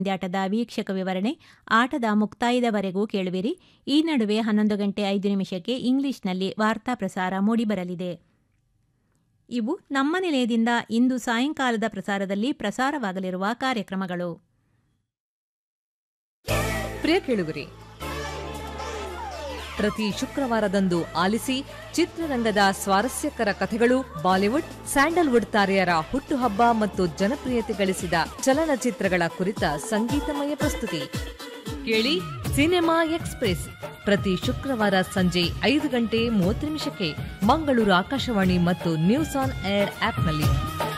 ಪಂದ್ಯಾಟದ ವೀಕ್ಷಕ ವಿವರಣೆ ಆಟದ ಮುಕ್ತಾಯದವರೆಗೂ ಕೇಳುವಿರಿ ಈ ನಡುವೆ ಹನ್ನೊಂದು ಗಂಟೆ ಐದು ನಿಮಿಷಕ್ಕೆ ಇಂಗ್ಲಿಷ್ನಲ್ಲಿ ವಾರ್ತಾ ಪ್ರಸಾರ ಮೂಡಿಬರಲಿದೆ ಇವು ನಮ್ಮ ನಿಲಯದಿಂದ ಇಂದು ಸಾಯಂಕಾಲದ ಪ್ರಸಾರದಲ್ಲಿ ಪ್ರಸಾರವಾಗಲಿರುವ ಕಾರ್ಯಕ್ರಮಗಳು ಪ್ರಿಯ ಕೇಳುಗರೆ ಪ್ರತಿ ಶುಕ್ರವಾರದಂದು ಆಲಿಸಿ ಚಿತ್ರರಂಗದ ಸ್ವಾರಸ್ಯಕರ ಕಥೆಗಳು ಬಾಲಿವುಡ್ ಸ್ಯಾಂಡಲ್ವುಡ್ ತಾರೆಯರ ಹುಟ್ಟುಹಬ್ಬ ಮತ್ತು ಜನಪ್ರಿಯತೆ ಗಳಿಸಿದ ಚಲನಚಿತ್ರಗಳ ಕುರಿತ ಸಂಗೀತಮಯ ಪ್ರಸ್ತುತಿ ಕೇಳಿ ಸಿನಿಮಾ ಎಕ್ಸ್ಪ್ರೆಸ್ ಪ್ರತಿ ಶುಕ್ರವಾರ ಸಂಜೆ ಐದು ಗಂಟೆ ಮೂವತ್ತು ನಿಮಿಷಕ್ಕೆ ಮಂಗಳೂರು ಆಕಾಶವಾಣಿ ಮತ್ತು ನ್ಯೂಸ್ ಆನ್ ಏರ್ ಆಪ್ನಲ್ಲಿ